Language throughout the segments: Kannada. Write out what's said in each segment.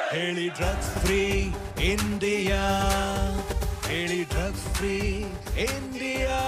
ಹೇಳಿ ಡ್ರಗ್ಸ್ ಫ್ರೀ ಇಂಡಿಯಾ ಹೇಳಿ drugs free India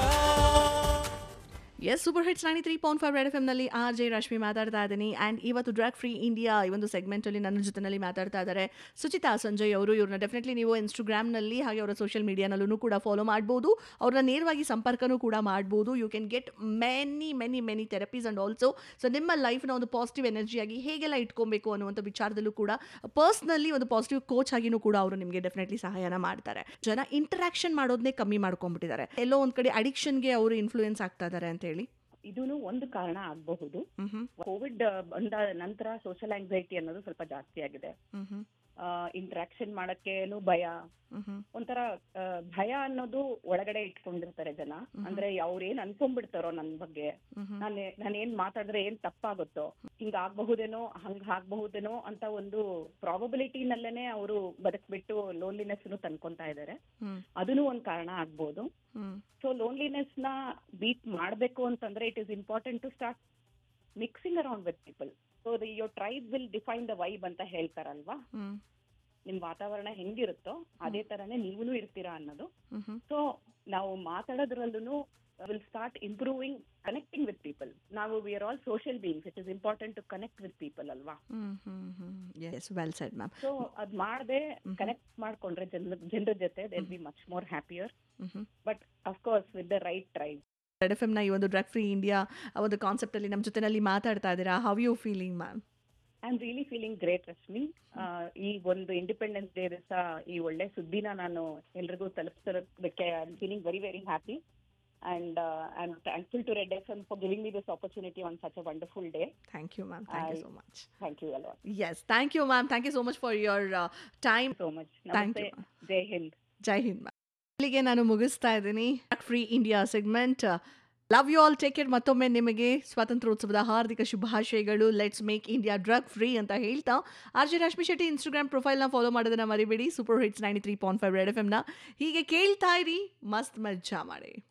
yes super hits ninety three point five Red F ಎಮ್ನಲ್ಲಿ ಆರ್ ಜೆ ರಶ್ಮಿ ಮಾತಾಡ್ತಾ ಇದ್ದೀನಿ ಆ್ಯಂಡ್ ಇವತ್ತು ಡ್ರಗ್ ಫ್ರೀ ಇಂಡಿಯಾ ಈ ಒಂದು ಸೆಗ್ಮೆಂಟಲ್ಲಿ ನನ್ನ ಜೊತೆನಲ್ಲಿ ಮಾತಾಡ್ತಾ ಇದ್ದಾರೆ ಸುಚಿತಾ ಸಂಜಯ್ ಅವರು ಇವ್ರನ್ನ ಡೆಫಿನೆಟ್ಲಿ ನೀವು ಇನ್ಸ್ಟಾಗ್ರಾಮ್ನಲ್ಲಿ ಹಾಗೆ ಅವರ ಸೋಷಿಯಲ್ ಮೀಡಿಯಾನಲ್ಲೂ ಕೂಡ ಫಾಲೋ ಮಾಡ್ಬೋದು ಅವ್ರನ್ನ ನೇರವಾಗಿ ಸಂಪರ್ಕನೂ ಕೂಡ ಮಾಡ್ಬೋದು you can get many many many therapies and also so ನಿಮ್ಮ ಲೈಫ್ನ ಒಂದು ಪಾಸಿಟಿವ್ ಎನರ್ಜಿಯಾಗಿ ಹೇಗೆಲ್ಲ ಇಟ್ಕೊಬೇಕು ಅನ್ನುವಂಥ ವಿಚಾರದಲ್ಲೂ ಕೂಡ ಪರ್ಸ್ನಲಿ ಒಂದು ಪಾಸಿಟಿವ್ ಕೋಚ್ ಆಗಿನೂ ಕೂಡ ಅವರು ನಿಮಗೆ ಡೆಫಿನೆಟ್ಲಿ ಸಹಾಯನ ಮಾಡ್ತಾರೆ ಜನ ಇಂಟರಾಕ್ಷನ್ ಮಾಡೋದನ್ನೇ ಕಮ್ಮಿ ಮಾಡ್ಕೊಂಡ್ಬಿಟ್ಟಿದ್ದಾರೆ ಎಲ್ಲೋ ಒಂದು ಕಡೆ ಅಡಿಕ್ಷನ್ಗೆ ಅವರು ಇನ್ಫ್ಲೂಯೆನ್ಸ್ ಆಗ್ತಾ ಇದ್ದಾರೆ ಅಂತ ಹೇಳಿ ಇದೂನು ಒಂದು ಕಾರಣ ಆಗಬಹುದು ಮ್ಹೂ. ಕೋವಿಡ್ ಬಂದ ನಂತರ ಸೋಷಿಯಲ್ ಆಂಗ್ಸೈಟಿ ಅನ್ನೋದು ಸ್ವಲ್ಪ ಜಾಸ್ತಿ ಆಗಿದೆ ಮ್ಹೂ. ಇಂಟ್ರಾಕ್ಷನ್ ಮಾಡಕ್ಕೇನು ಭಯ ಮ್ಹೂ. ಒಂಥರ ಆ, ಭಯ ಅನ್ನೋದು ಒಳಗಡೆ ಇಟ್ಕೊಂಡಿರ್ತಾರೆ ಜನ ಅಂದ್ರೆ ಅವ್ರ ಏನ್ ಅನ್ಕೊಂಡ್ಬಿಡ್ತಾರೋ ನನ್ ಬಗ್ಗೆ ಮ್ಹೂ. ನಾನು ನಾನು ಏನ್ ಮಾತಾಡಿದ್ರೆ ಏನ್ ತಪ್ಪಾಗುತ್ತೋ ಹಿಂಗ ಆಗ್ಬಹುದೇನೋ ಹಂಗ ಆಗ್ಬಹುದೇನೋ ಅಂತ ಒಂದು ಪ್ರಾಬಬಿಲಿಟಿನಲ್ಲೇನೆ ಅವರು ಬದುಕ್ಬಿಟ್ಟು ಲೋನ್ಲಿನೆಸ್ ತಂದ್ಕೊಂತಾ ಇದಾರೆ ಹ್ಮ್. ಅದನ್ನು ಒಂದ್ ಕಾರಣ ಆಗ್ಬೋದು ಹ್ಮ್. ಸೊ ಲೋನ್ಲಿನೆಸ್ ನ ಬೀಟ್ ಮಾಡಬೇಕು ಅಂತಂದ್ರೆ it is important to start mixing around with people so your tribe will define the vibe ಅಂತ ಹೇಳ್ತಾರಲ್ವಾ ಹ್ಮ್. ನಿಮ್ ವಾತಾವರಣ ಹೆಂಗಿರುತ್ತೋ ಅದೇ ತರನೇ ನೀವೂ ಇರ್ತೀರಾ ಅನ್ನೋದು ಮ್ಹೂ. ಸೊ ನಾವು ಮಾತಾಡೋದ್ರಲ್ಲೂ will start improving connecting with people ನಾವು we are all social beings it is important to connect with people ಅಲ್ವಾ hmm. Hmm. Hmm. Yes well said ma'am so ಅದ್ ಮಾಡದೆ ಕನೆಕ್ಟ್ ಮಾಡ್ಕೊಂಡ್ರೆ ಜನ ಜನರ ಜೊತೆ they'll be much more happier but of course with the right tribe Red F ಎಮ್ನ ಈ ಒಂದು ಡ್ರಗ್ ಫ್ರೀ ಇಂಡಿಯಾ ಒಂದು ಕಾನ್ಸೆಪ್ಟಲ್ಲಿ ನಮ್ಮ ಜೊತೆನಲ್ಲಿ ಮಾತಾಡ್ತಾ ಇದ್ದೀರಾ how you feeling ma'am I am really feeling great Rashmi ah, ಈ ಒಂದು ಇಂಡಿಪೆಂಡೆನ್ಸ್ ಡೇ ದಿವಸ ಈ ಒಳ್ಳೆ ಸುದ್ದಿನ ನಾನು ಎಲ್ರಿಗೂ ತಲುಪಿಸೋದಕ್ಕೆ I am feeling very very happy and I am thankful to Red F M for giving me this opportunity on such a wonderful day thank you ma'am thank you I- so much thank you ಅಲ್ವಾ yes thank you ma'am thank you so much for your time so much Thank ನಮಸ್ತೆ you. ಜೈ ಹಿಂದ್ ಜೈ ಹಿಂದ್ ಮ್ಯಾಮ್ ಇಲ್ಲಿಗೆ ನಾನು ಮುಗಿಸ್ತಾ ಇದ್ದೀನಿ free India segment love you all take care ಮತ್ತೊಮ್ಮೆ ನಿಮಗೆ ಸ್ವಾತಂತ್ರ್ಯೋತ್ಸವದ ಹಾರ್ದಿಕ ಶುಭಾಶಯಗಳು let's make India drug free ಅಂತ ಹೇಳ್ತಾ R J Rashmi Shetty Instagram ಪ್ರೊಫೈಲ್ನ ಫಾಲೋ ಮಾಡೋದನ್ನ ಮರಿಬೇಡಿ super hits ninety three point five Red F ಎಮ್ನ ಹೀಗೆ ಕೇಳ್ತಾ ಇರಿ ಮಸ್ತ್ ಮಜ್ಜಾ ಮಾಡಿ